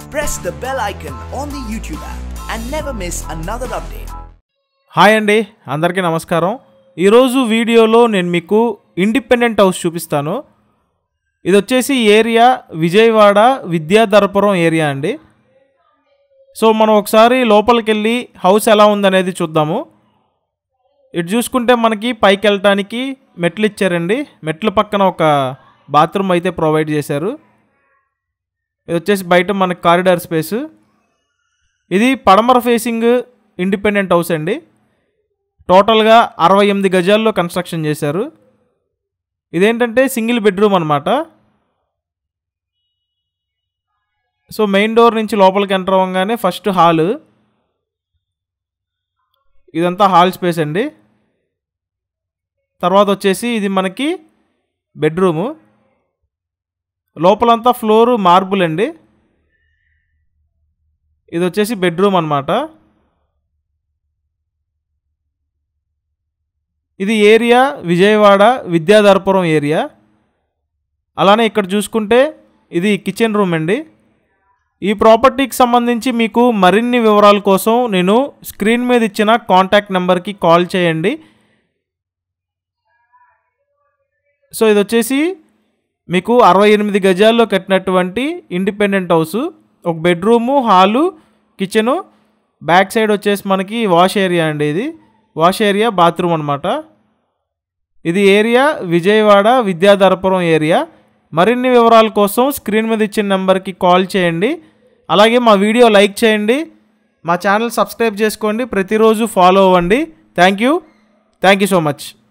press the bell icon on the YouTube app and never miss another update. Hi అండి అందరికీ నమస్కారం ఈరోజు వీడియోలో నేను మీకు ఇండిపెండెంట్ హౌస్ చూపిస్తాను ఇది వచ్చేసి ఏరియా విజయవాడ విద్యాధరపురం ఏరియా అండి సో మనం ఒకసారి లోపలికి వెళ్ళి హౌస్ ఎలా ఉందనేది చూద్దాము ఇటు చూసుకుంటే మనకి పైకి వెళ్ళటానికి మెట్లు ఇచ్చారండి మెట్ల పక్కన ఒక బాత్రూమ్ అయితే ప్రొవైడ్ చేశారు ఇది వచ్చేసి బయట మనకి కారిడార్ స్పేస్ ఇది పడమర ఫేసింగ్ ఇండిపెండెంట్ హౌస్ అండి టోటల్గా అరవై ఎనిమిది గజాల్లో కన్స్ట్రక్షన్ చేశారు ఇదేంటంటే సింగిల్ బెడ్రూమ్ అనమాట సో మెయిన్ డోర్ నుంచి లోపలికి ఎంటర్ అవ్వగానే ఫస్ట్ హాల్ ఇదంతా హాల్ స్పేస్ అండి తర్వాత వచ్చేసి ఇది మనకి బెడ్రూము లోపలంతా ఫ్లోరు మార్బుల్ అండి ఇది వచ్చేసి బెడ్రూమ్ అనమాట ఇది ఏరియా విజయవాడ విద్యాధరపురం ఏరియా అలానే ఇక్కడ చూసుకుంటే ఇది కిచెన్ రూమ్ అండి ఈ ప్రాపర్టీకి సంబంధించి మీకు మరిన్ని వివరాల కోసం నేను స్క్రీన్ మీద ఇచ్చిన కాంటాక్ట్ నెంబర్కి కాల్ చేయండి సో ఇది వచ్చేసి మీకు అరవై ఎనిమిది గజాల్లో కట్టినటువంటి ఇండిపెండెంట్ హౌస్ ఒక bedroom hall kitchen back side వచ్చేసి మనకి వాష్ ఏరియా అండి ఇది వాష్ ఏరియా బాత్రూమ్ అనమాట ఇది ఏరియా విజయవాడ విద్యాధరపురం ఏరియా మరిన్ని వివరాల కోసం స్క్రీన్ మీద ఇచ్చిన నెంబర్కి కాల్ చేయండి అలాగే మా వీడియో లైక్ చేయండి మా ఛానల్ సబ్స్క్రైబ్ చేసుకోండి ప్రతిరోజు ఫాలో అవ్వండి thank you thank you so much